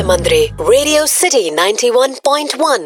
FM ಅಂದ್ರೆ radio city ninety one point one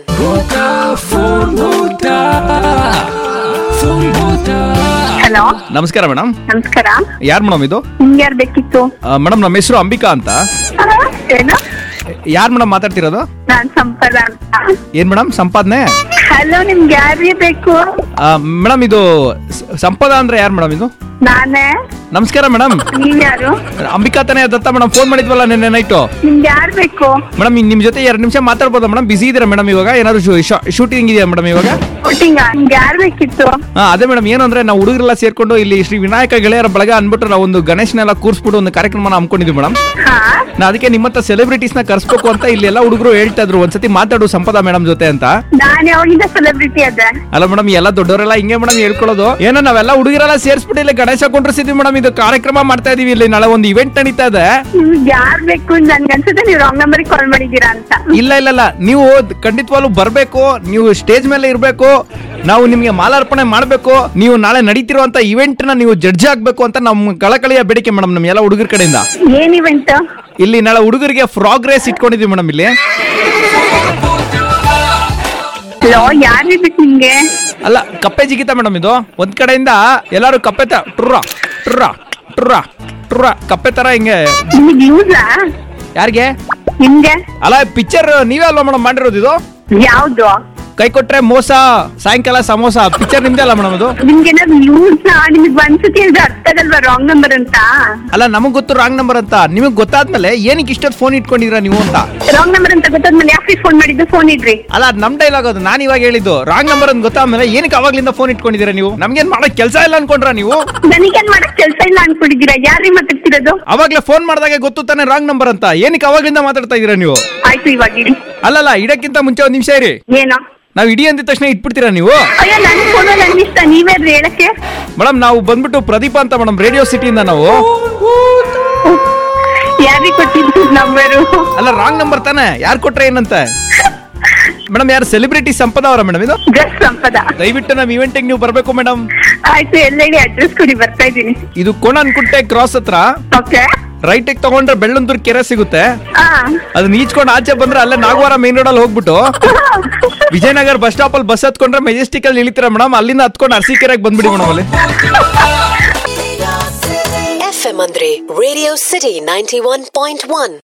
hello ನಮಸ್ಕಾರ madam ನಮಸ್ಕಾರ ಯಾರು ಮೇಡಮ್ ಇದು ನಿಮ್ಗೆ ಯಾರು ಬೇಕಿತ್ತು ಮೇಡಮ್ ನಮ್ಮ ಹೆಸರು ಅಂಬಿಕಾ ಅಂತ ಏನು ಯಾರು ಮೇಡಮ್ ಮಾತಾಡ್ತಿರೋದು ನಾನ್ ಸಂಪದ ಅಂತ ಏನ್ ಮೇಡಮ್ ಸಂಪಾದನೆ ಹಲೋ ನಿಮ್ಗೆ ಯಾರಿಗೆ ಬೇಕು ಮೇಡಮ್ ಇದು ಸ- ಸಂಪದ ಅಂದ್ರೆ ಯಾರು ಮೇಡಮ್ ಇದು ನಾನೇ ನಮಸ್ಕಾರ ಮೇಡಮ್ ನೀವ್ ಯಾರು ಅಂಬಿಕಾ ತಾನೇ ದತ್ತ ಮೇಡಮ್ ಫೋನ್ ಮಾಡಿದ್ವಲ್ಲ ನಿನ್ನೆ ನೈಟು ನಿಮ್ಗೆ ಯಾರು ಬೇಕು ಮೇಡಮ್ ನಿಮ್ ಜೊತೆ ಎರಡು ನಿಮಿಷ ಮಾತಾಡ್ಬೋದಾ ಮೇಡಮ್ ಬಿಸಿ ಇದೀರಾ ಮೇಡಮ್ ಇವಾಗ ಏನಾದ್ರು ಶೂಟಿಂಗ್ ಇದೆಯಾ ಮೇಡಮ್ ಇವಾಗ ಶೂಟಿಂಗ್ ನಿಮ್ಗೆ ಯಾರು ಬೇಕಿತ್ತು ಹಾ ಅದೇ ಮೇಡಮ್ ಏನು ಅಂದ್ರೆ ನಾವು ಹುಡುಗರೆಲ್ಲ ಸೇರ್ಕೊಂಡು ಇಲ್ಲಿ ಶ್ರೀ ವಿನಾಯಕ ಗೆಳೆಯರ ಬಳಗ ಅನ್ಬಿಟ್ಟು ನಾವು ಒಂದು ಗಣೇಶನೆಲ್ಲ ಕೂರಿಸ್ಬಿಟ್ಟು ಒಂದು ಕಾರ್ಯಕ್ರಮನ ಹಮ್ಮಿಕೊಂಡಿದ್ವಿ ಮೇಡಮ್ ಹಾ ನಾ ಅದಕ್ಕೆ ನಿಮ್ಮ ಹತ್ರ ಸೆಲೆಬ್ರಿಟೀಸ್ ನ ಕರ್ಸ್ಬೇಕು ಅಂತ ಇಲ್ಲಿ ಎಲ್ಲ ಹುಡುಗರು ಹೇಳ್ತಾ ಇದ್ರು ಒಂದ್ಸತಿ ಮಾತಾಡು ಸಂಪದ ಮೇಡಮ್ ಜೊತೆ ಅಂತ ನಾನ್ ಯಾವಾಗಿಂದ ಸೆಲೆಬ್ರಿಟಿ ಅದ ಅಲ್ಲ ಮೇಡಮ್ ಎಲ್ಲ ದೊಡ್ಡವರೆಲ್ಲ ಹಿಂಗೆ ಮೇಡಮ್ ಹೇಳ್ಕೊಳ್ಳೋದು ಏನೋ ನಾವೆಲ್ಲ ಹುಡುಗರೆಲ್ಲ ಸೇರ್ಸ್ಬಿಟ್ಟು ಇಲ್ಲಿ ಗಣೇಶ ಕೊಂಡಿರ್ಸಿದ್ವಿ ಮೇಡಮ್ ಇದು ಕಾರ್ಯಕ್ರಮ ಮಾಡ್ತಾ ಇದೀವಿ ಇಲ್ಲಿ ನಾಳೆ ಒಂದು ಇವೆಂಟ್ ನಡೀತಾ ಇದೆ ನಿಮ್ಗೆ ಯಾರು ಬೇಕು ನನ್ಗೆ ಅನ್ಸುತ್ತೆ ನೀವು ರಾಂಗ್ ನಂಬರ್ ಕಾಲ್ ಮಾಡಿದೀರಾ ಅಂತ ಇಲ್ಲ ಇಲ್ಲ ಇಲ್ಲ ನೀವು ಖಂಡಿತವಾಗ್ಲೂ ಬರ್ಬೇಕು ನೀವು ಸ್ಟೇಜ್ ಮೇಲೆ ಇರಬೇಕು ನಾವು ನಿಮ್ಗೆ ಮಾಲಾರ್ಪಣೆ ಮಾಡಬೇಕು ನೀವು ನಾಳೆ ನಡೀತಿರುವಂತ ಇವೆಂಟ್ ನ ನೀವು ಜಡ್ಜ್ ಆಗ್ಬೇಕು ಅಂತ ನಮ್ಮ ಕಳಕಳಿಯ ಬೇಡಿಕೆ ಮೇಡಮ್ ನಮ್ಮ ಎಲ್ಲ ಹುಡುಗರ ಕಡೆಯಿಂದ ಏನ್ ಇವೆಂಟ್ ಇಲ್ಲಿ ನಾಳೆ ಹುಡುಗರಿಗೆ ಫ್ರಾಗ್ ರೇಸ್ ಇಟ್ಕೊಂಡಿದ್ವಿ ಮೇಡಮ್ ಇಲ್ಲಿ ಹಲೋ ಯಾರು ಬೇಕು ನಿಮ್ಗೆ ಅಲ್ಲ ಕಪ್ಪೆ ಜಿಗಿತ ಮೇಡಮ್ ಇದು ಒಂದ್ ಕಡೆಯಿಂದ ಎಲ್ಲಾರು ಕಪ್ಪೆ ತರ ಟುರ್ರ ಟುರ್ರ ಟುರ್ರ ಟುರ್ರ ಕಪ್ಪೆ ತರ ಹಿಂಗೆ ನಿಮಗೆ ಯೂಸಾ ಯಾರಿಗೆ ನಿಮ್ಗೆ ಅಲ್ಲ ಪಿಕ್ಚರ್ ನೀವೇ ಅಲ್ವಾ ಮೇಡಮ್ ಮಾಡಿರೋದು ಇದು ಯಾವ್ದು ಕೈ ಕೊಟ್ರೆ ಮೋಸ ಸಾಯಂಕಾಲ ಸಮೋಸ ಪಿಕ್ಚರ್ ನಿಮ್ದೇ ಅಲ್ಲ ಮೇಡಮ್ ಅದು ನಿಮ್ಗೆ ಏನಾದ್ರು ಯೂಸ್ ನಿಮಗೆ ಒಂದ್ಸತಿ ಹೇಳಿದ್ರೆ ಅರ್ಥ ಆಗಲ್ವಾ ರಾಂಗ್ ನಂಬರ್ ಅಂತ ಅಲ್ಲ ನಮಗ್ ಗೊತ್ತು ರಾಂಗ್ ನಂಬರ್ ಅಂತ ನಿಮಗ್ ಗೊತ್ತಾದ್ಮೇಲೆ ಏನಕ್ಕೆ ಇಷ್ಟೊತ್ತು ಫೋನ್ ಇಟ್ಕೊಂಡಿದ್ರ ನೀವು ಅಂತ ರಾಂಗ್ ನಂಬರ್ ಅಂತ ಗೊತ್ತಾದ್ಮೇಲೆ ಯಾಕೆ ಫೋನ್ ಮಾಡಿದ್ದು ಫೋನ್ ಇಡ್ರಿ ಅಲ್ಲ ಅದ್ ನಮ್ ಡೈಲಾಗ್ ಅದು ನಾನು ಇವಾಗ ಹೇಳಿದ್ದು ರಾಂಗ್ ನಂಬರ್ ಅಂತ ಗೊತ್ತಾದ್ಮೇಲೆ ಏನಕ್ಕೆ ಅವಾಗ್ಲಿಂದ ಫೋನ್ ಇಟ್ಕೊಂಡಿದ್ದೀರಾ ನೀವು ನಮ್ಗೇನ್ ಮಾಡಕ್ ಕೆಲಸ ಇಲ್ಲ ಅನ್ಕೊಂಡ್ರ ನೀವು ನನಗೇನ್ ಮಾಡಕ್ ಕೆಲ್ಸ ಇಲ್ಲ ಅನ್ಕೊಂಡಿದ್ದೀರಾ ಯಾರಿಗೆ ಮಾತಾಡ್ತಿರೋದು ಅವಾಗ್ಲೇ ಫೋನ್ ಮಾಡಿದಾಗ ಗೊತ್ತು ತಾನೇ ರಾಂಗ್ ನಂಬರ್ ಅಂತ ಏನಕ್ಕೆ ಅವಾಗ್ಲಿಂದ ಮಾತಾಡ್ತಾ ಇದೀರಾ ನೀವು ಆಯ್ತು ಇವಾಗ ಇಡಿ ಅಲ್ಲಲ್ಲ ಇಡಕ್ಕಿಂತ ಮುಂಚೆ ಒಂದ್ ನಿಮಿಷ ಇರಿ ಏನೋ ನಾವ್ ಇಡಿ ಅಂದಿದ ತಕ್ಷಣ ಇಟ್ಬಿಡ್ತೀರಾ ನೀವು ಅಯ್ಯೋ ನನ್ ಫೋನ್ ನನ್ ಇಷ್ಟ ನೀವೇ ಹೇಳಕ್ಕೆ ಮೇಡಮ್ ನಾವು ಬಂದ್ಬಿಟ್ಟು ಪ್ರದೀಪ ಅಂತ ಮೇಡಮ್ ರೇಡಿಯೋ ಸಿಟಿಯಿಂದ ನಾವು ಯಾರಿಗೆ ಕೊಟ್ಟಿದ್ದು ನಂಬರು ಅಲ್ಲ ರಾಂಗ್ ನಂಬರ್ ತಾನೆ ಯಾರು ಕೊಟ್ರೆ ಏನಂತೆ ಮೇಡಮ್ ಯಾರು ಸೆಲೆಬ್ರಿಟಿ ಸಂಪದ ಅವರ ಮೇಡಮ್ ಇದು ಜಸ್ಟ್ ಸಂಪದ ದಯವಿಟ್ಟು ನಮ್ಮ ಇವೆಂಟಿಗೆ ನೀವು ಬರಬೇಕು ಮೇಡಮ್ ಆಯ್ತು ಎಲ್ಲ ಹೇಳಿ ಅಡ್ರೆಸ್ ಕೊಡಿ ಬರ್ತಾ ಇದ್ದೀನಿ ಇದು ಕೋಣನ್ಕುಂಟೆ ಕ್ರಾಸ್ ಹತ್ರ ಓಕೆ ರೈಟ್ ತಗೊಂಡ್ರೆ ಬೆಳ್ಳಂದೂರ್ ಕೆರೆ ಸಿಗುತ್ತೆ ಹಾ ಅದನ್ನ ಈಚ್ಕೊಂಡು ಆಚೆ ಬಂದ್ರೆ ಅಲ್ಲೇ ನಾಗವಾರ ಮೇನ್ ರೋಡ್ ಅಲ್ಲಿ ಹೋಗ್ಬಿಟ್ಟು ವಿಜಯನಗರ ಬಸ್ ಸ್ಟಾಪ್ ಅಲ್ಲಿ ಬಸ್ ಹತ್ಕೊಂಡ್ರೆ ಮೆಜೆಸ್ಟಿಕ್ ಅಲ್ಲಿ ಇಳಿತೀರಾ ಮೇಡಮ್ ಅಲ್ಲಿಂದ ಹತ್ಕೊಂಡು ಅರಸೀಕೆರೆಗೆ ಬಂದ್ಬಿಡಿ ಮೇಡಮ್ ಅಲ್ಲಿ ಎಫ್ಎಂ ಅಂದ್ರೆ radio city ninety one point one